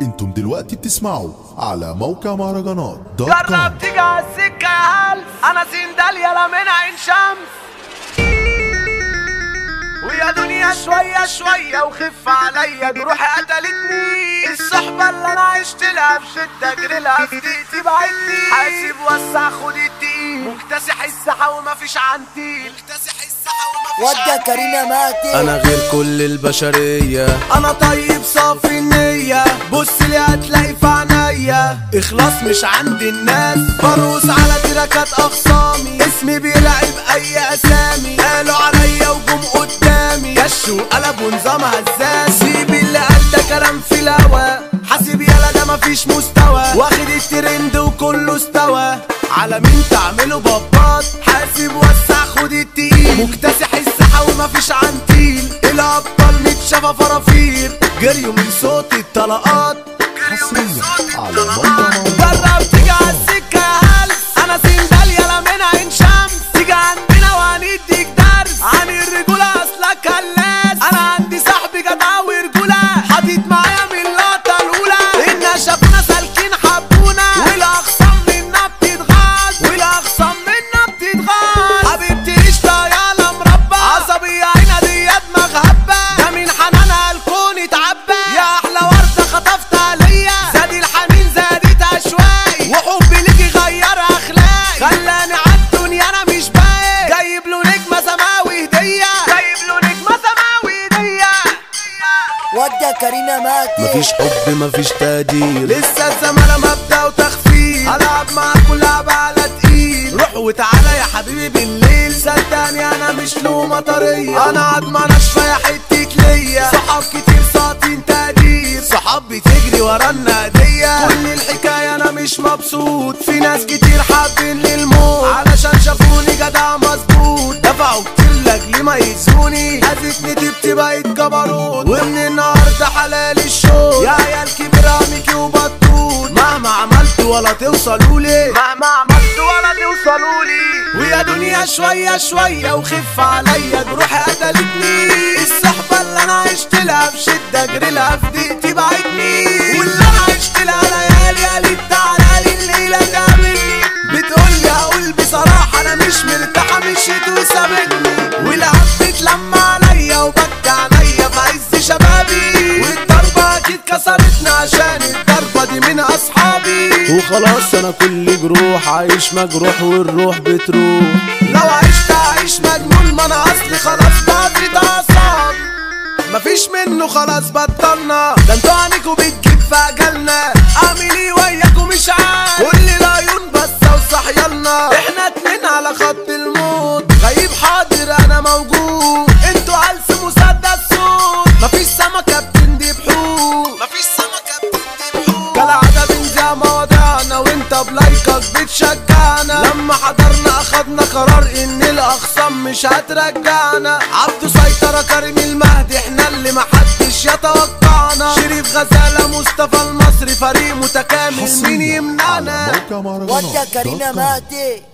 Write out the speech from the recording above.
انتم دلوقتي بتسمعوا على موقع مهرجانات دوت كوم جرب تيجي على السكة يا هلس أنا سندال يلا من عين شمس ويا دنيا شوية شوية وخف عليا جروحي قتلتني الصحبة اللي أنا عشت لها في شدة جريلها في دقيقتي بعدني حاسب وسع خد التقيل مكتسح الساحة ومفيش عندي مكتسح الساحة ومفيش ودى كريمة ماتت انا غير كل البشرية انا طيب صافي النية بص لي هتلاقي في عينيا اخلاص مش عند الناس برقص على تراكات اخصامي اسمي بيلعب اي اسامي قالوا عليا وجم قدامي كش وقلب ونظام هزاز سيب اللي قال ده كلام في الهوا حاسب يالا ده مفيش مستوى واخد الترند وكله استوى على مين تعملوا بابات حاسب وسع خد التقيل مكتسح الساحة ومفيش عنتيل الابطال متشافى فرافير جريوا من صوت الطلقات حصريا على موقع مهرجانات جرب تيجي على السكة يا هلس انا سندال يلا من عين شمس تيجي عندنا وهنديك درس عن الرجولة اصلك كلاس انا عندي صاحبي جدع ورجولة حاطط معايا من اللقطة الاولى ان شافونا سالكين حبونا والاخصام منا بتتغاظ والاخصام منا بتتغاظ حبيبتي قشطة يالا مربى عصبية عينا دي دماغ هبة ده من حنانها الكون اتعبى يا احلى وردة خطفتها ليا زاد الحنين زادت اشواقي وحبي ليكي غير اخلاقي خلاني عالدنيا انا مش باقي جايب له نجمة سماوي هدية جايب له نجمة سماوي هدية ودى كريمة ماتت مفيش حب مفيش تقدير لسه الزمالة مبدأ وتخفيف هلعب معاكوا لعبة على تقيل روح وتعالى يا حبيبي بالليل صدقني انا مش له مطرية انا عضمة ناشفة يا حتة ليا صحاب كتير ساطين تقدير صحاب بتجري ورا النادية كل الحكاية انا مش مبسوط في ناس كتير حابين للموت علشان شافوني جدع مظبوط دفعوا كتير لاجلي ما يزوني هزتني تبت بقيت جبروت ومن النهارده حلال الشوط يا عيال كبيرة ميكي وبطوط مهما عملت ولا توصلوا لي مهما عملت ولا توصلوا لي ويا دنيا شوية شوية وخف عليا جروحي قتلتني الصحبة اللي انا عشت لها في شدة جريلها في دقيقتي بعتني واللي انا عشت لها ليالي قالت تعالى لي الليلة تقابلني بتقولي هقول بصراحة انا مش مرتاحة مشيت وسابتني والعب لما عليا وبكى عليا في عز شبابي والضربة اكيد كسرتني عشان الضربة دي من اصحابي وخلاص انا كل جروح عايش مجروح والروح بتروح لو عشت اعيش مجنون ما انا اصلي خلاص بعدي ده اعصاب مفيش منه خلاص بطلنا ده انتوا عنيكوا بتجيب في اجلنا اعمل ايه وياكوا مش عارف كل العيون بس وصحيالنا احنا اتنين على خط الموت غيب حاضر انا موجود انتوا عالس مسدس صوت مفيش سمكة بتندي بحوت مفيش سمكة بتندي بحوت كالعادة بنزع مواضيعنا وانت بلايكك بتشجعنا لما حضرنا اخدنا قرار ان الاخصام مش هترجعنا عبده سيطرة كريم المهدي احنا اللي محدش يتوقعنا شريف غزالة مصطفى المصري فريق متكامل مين حصريا على يمنعنا موقع مهرجانات ودى كريمة دوت كوم. ماتت